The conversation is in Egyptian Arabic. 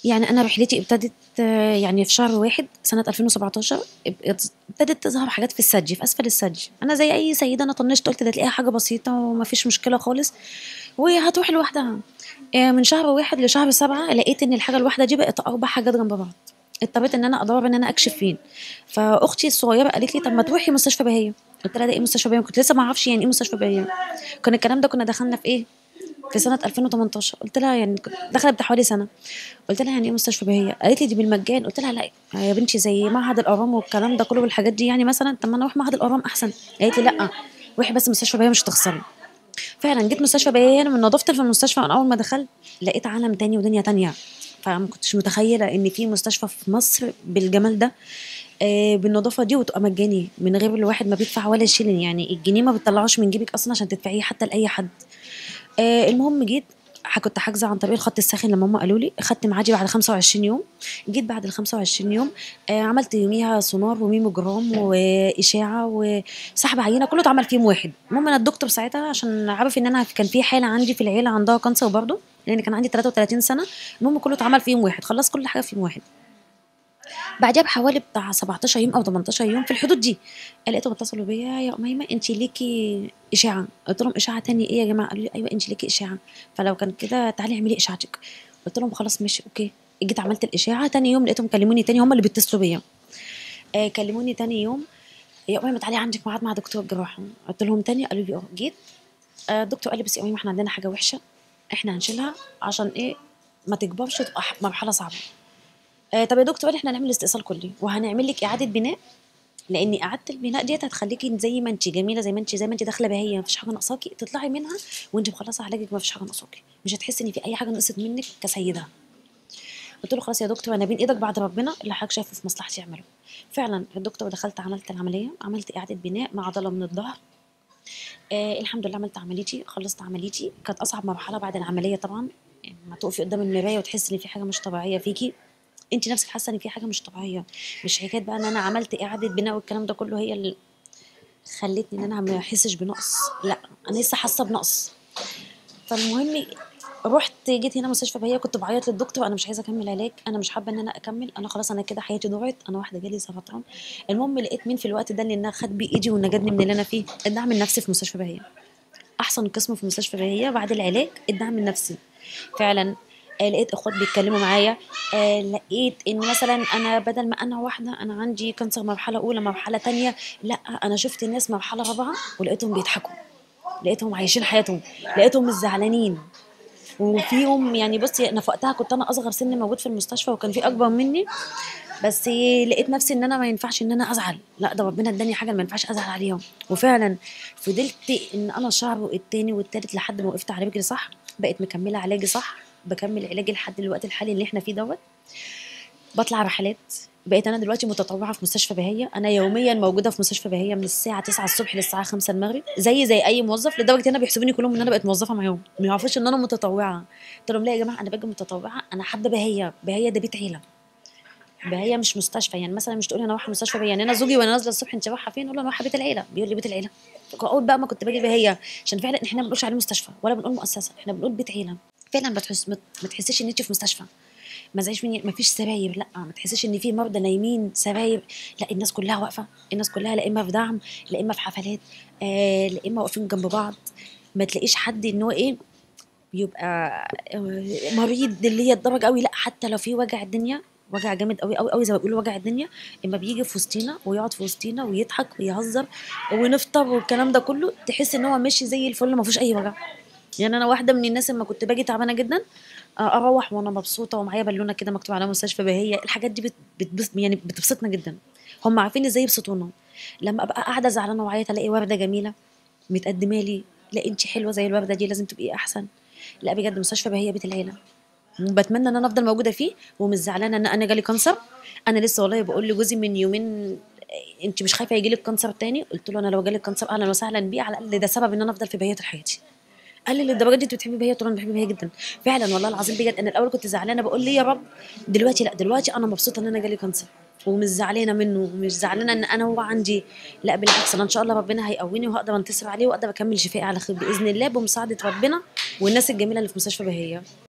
يعني أنا رحلتي ابتدت آه، يعني في شهر واحد سنة 2017 اب- ابتدت تظهر حاجات في الثدي في أسفل الثدي أنا زي أي سيدة أنا طنشت قلت ده تلاقيها حاجة بسيطة ومفيش مشكلة خالص وهتروح لوحدها آه، من شهر واحد لشهر سبعة لقيت إن الحاجة الواحدة دي بقت أربع حاجات جنب بعض اضطريت ان انا ادور ان انا اكشف فين فاختي الصغيره قالت لي طب ما تروحي مستشفى بهيه قلت لها ده ايه مستشفى بهيه كنت لسه ما اعرفش يعني ايه مستشفى بهيه كان الكلام ده كنا دخلنا في ايه في سنه 2018 قلت لها يعني كنت داخله بتاع حوالي سنه قلت لها يعني ايه مستشفى بهيه قالت لي دي بالمجان قلت لها لا يا بنتي زي معهد الاورام والكلام ده كله والحاجات دي يعني مثلا طب ما انا اروح معهد الاورام احسن قالت لي لا روحي بس مستشفى بهيه مش هتخسري فعلا جيت مستشفى بهيه انا من نظافه في المستشفى من اول ما دخلت لقيت عالم تاني ودنيا تانية فما كنتش متخيله ان في مستشفى في مصر بالجمال ده آه، بالنظافه دي وتبقى مجاني من غير الواحد ما بيدفع ولا شيلين يعني الجنيه ما بتطلعوش من جيبك اصلا عشان تدفعيه حتى لاي حد آه، المهم جيت ح- كنت حاجزه عن طريق الخط الساخن لما هم قالوا لي خدت ميعادي بعد 25 يوم جيت بعد ال 25 يوم آه، عملت يوميها سونار وميموجرام واشاعه وسحب عينه كله اتعمل في يوم واحد المهم انا الدكتور ساعتها عشان عارف ان انا كان في حاله عندي في العيله عندها كانسر برضه لان كان عندي 33 سنه المهم كله اتعمل في يوم واحد خلصت كل حاجه في يوم واحد بعدها بحوالي بتاع 17 يوم او 18 يوم في الحدود دي لقيتهم اتصلوا بيا يا اميمه انت ليكي اشاعه قلت لهم اشاعه تاني ايه يا جماعه قالوا لي ايوه انت ليكي اشاعه فلو كان كده تعالي اعملي اشاعتك قلت لهم خلاص ماشي اوكي جيت عملت الاشاعه تاني يوم لقيتهم كلموني تاني هم اللي بيتصلوا بيا آه كلموني تاني يوم يا اميمه تعالي عندك ميعاد مع دكتور جراحه قلت لهم تاني قالوا لي اه جيت آه الدكتور قال لي بس يا اميمه احنا عندنا حاجه وحشه احنا هنشيلها عشان ايه ما تكبرش تبقى ح- مرحله صعبه آه طب يا دكتور قال لي احنا هنعمل استئصال كلي وهنعمل لك اعاده بناء لان اعاده البناء ديت هتخليكي زي ما انت جميله زي ما انت زي ما انت داخله بهيه مفيش حاجه ناقصاكي تطلعي منها وانت مخلصه علاجك مفيش حاجه ناقصاكي مش هتحسي ان في اي حاجه نقصت منك كسيده قلت له خلاص يا دكتور انا بين ايدك بعد ربنا اللي حضرتك شايفه في مصلحتي اعمله فعلا الدكتور دخلت عملت العمليه عملت اعاده بناء مع عضله من الظهر آه الحمد لله عملت عمليتي خلصت عمليتي كانت اصعب مرحله بعد العمليه طبعا يعني ما تقفي قدام المرايه وتحسي ان في حاجه مش طبيعيه فيكي انت نفسك حاسه ان في حاجه مش طبيعيه مش حكايه بقى ان انا عملت اعاده بناء والكلام ده كله هي اللي خلتني ان انا ما احسش بنقص لا انا لسه حاسه بنقص فالمهم رحت جيت هنا مستشفى بهيه كنت بعيط للدكتور انا مش عايزه اكمل علاج انا مش حابه ان انا اكمل انا خلاص انا كده حياتي ضاعت انا واحده جالي سرطان المهم لقيت مين في الوقت ده اللي انا خد بايدي ونجدني من اللي انا فيه الدعم النفسي في مستشفى بهيه احسن قسم في مستشفى بهيه بعد العلاج الدعم النفسي فعلا آه، لقيت اخوات بيتكلموا معايا آه، لقيت ان مثلا انا بدل ما انا واحده انا عندي كانسر مرحله اولى مرحله تانية لا انا شفت الناس مرحله رابعه ولقيتهم بيضحكوا لقيتهم عايشين حياتهم لقيتهم مش زعلانين وفيهم يعني بصي انا في وقتها كنت انا اصغر سن موجود في المستشفى وكان في اكبر مني بس لقيت نفسي ان انا ما ينفعش ان انا ازعل لا ده ربنا اداني حاجه ما ينفعش ازعل عليهم وفعلا فضلت ان انا شهر التاني والتالت لحد ما وقفت على رجلي صح بقيت مكمله علاجي صح بكمل علاجي لحد الوقت الحالي اللي احنا فيه دوت بطلع رحلات بقيت انا دلوقتي متطوعه في مستشفى بهيه انا يوميا موجوده في مستشفى بهيه من الساعه 9 الصبح للساعه 5 المغرب زي زي اي موظف لدرجه ان انا بيحسبوني كلهم ان انا بقيت موظفه معاهم ما يعرفوش ان انا متطوعه قلت لهم لا يا جماعه انا باجي متطوعه انا حابه بهيه بهيه ده بيت عيله بهيه مش مستشفى يعني مثلا مش تقولي انا رايحه مستشفى بهيه يعني انا زوجي وانا نازله الصبح انت رايحه فين اقول له انا رايحه بيت العيله بيقول لي بيت العيله اول بقى ما كنت باجي بهيه عشان فعلا احنا ما بنقولش عليه مستشفى ولا بنقول مؤسسه احنا بنقول بيت عيله فعلا بتحس ما ما تحسيش ان انت في مستشفى ما زيش مني ما فيش سراير لا ما تحسيش ان في مرضى نايمين سراير لا الناس كلها واقفه الناس كلها لا اما في دعم لا اما في حفلات آه لا اما واقفين جنب بعض ما تلاقيش حد ان هو ايه يبقى آه، مريض اللي هي الدرجه قوي لا حتى لو في وجع الدنيا وجع جامد قوي قوي قوي زي ما بيقولوا وجع الدنيا اما بيجي في وسطينا ويقعد في وسطينا ويضحك ويهزر ونفطر والكلام ده كله تحس ان هو ماشي زي الفل ما فيهوش اي وجع يعني انا واحده من الناس لما كنت باجي تعبانه جدا آه، اروح وانا مبسوطه ومعايا بالونه كده مكتوب عليها مستشفى بهيه الحاجات دي بت بتبسط يعني بتبسطنا جدا هم عارفين ازاي يبسطونا لما ابقى قاعده زعلانه وعيط الاقي ورده جميله متقدمه لي لا انت حلوه زي الورده دي لازم تبقي احسن لا بجد مستشفى بهيه بيت العيله بتمنى ان انا افضل موجوده فيه ومش زعلانه ان انا جالي كانسر انا لسه والله بقول لجوزي من يومين انت مش خايفه يجي لك كانسر تاني قلت له انا لو جالي كانسر اهلا وسهلا بيه على الاقل ده سبب ان انا افضل في بهيه حياتي قال لي للدرجه دي انت بتحبي بهيه قلت له انا بحب بهيه جدا فعلا والله العظيم بجد انا الاول كنت زعلانه بقول ليه يا رب دلوقتي لا دلوقتي انا مبسوطه ان انا جالي كانسر ومش زعلانه منه ومش زعلانه ان انا هو عندي لا بالعكس انا ان شاء الله ربنا هيقويني وهقدر انتصر عليه واقدر اكمل شفائي على خير باذن الله بمساعده ربنا والناس الجميله اللي في مستشفى بهيه